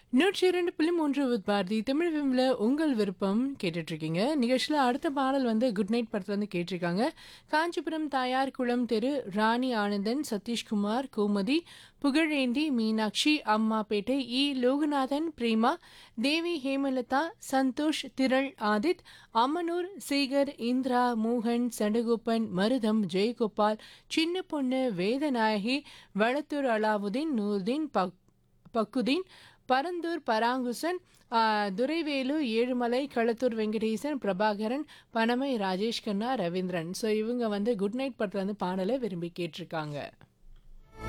நூற்றி இரண்டு புள்ளி மூன்று வித் பாரதி தமிழ் விம்ல உங்கள் விருப்பம் கேட்டுட்டு இருக்கீங்க நிகழ்ச்சியில் அடுத்த பாடல் வந்து குட் நைட் படத்துல இருந்து கேட்டிருக்காங்க காஞ்சிபுரம் தாயார் குளம் தெரு ராணி ஆனந்தன் சதீஷ்குமார் கோமதி புகழேந்தி மீனாட்சி அம்மாப்பேட்டை இ லோகநாதன் பிரேமா தேவி ஹேமலதா சந்தோஷ் திரள் ஆதித் அம்மனூர் சேகர் இந்திரா மோகன் சடகோப்பன் மருதம் ஜெயகோபால் சின்ன பொண்ணு வேதநாயகி வளத்தூர் அலாவுதீன் நூர்தீன் பக் பக்குதீன் பரந்தூர் பராங்குசன் ஆ, துரைவேலு ஏழுமலை களத்தூர் வெங்கடேசன் பிரபாகரன் பனமை ராஜேஷ் கண்ணா ரவீந்திரன் ஸோ இவங்க வந்து குட் நைட் படத்துல வந்து பாடலை விரும்பி கேட்டிருக்காங்க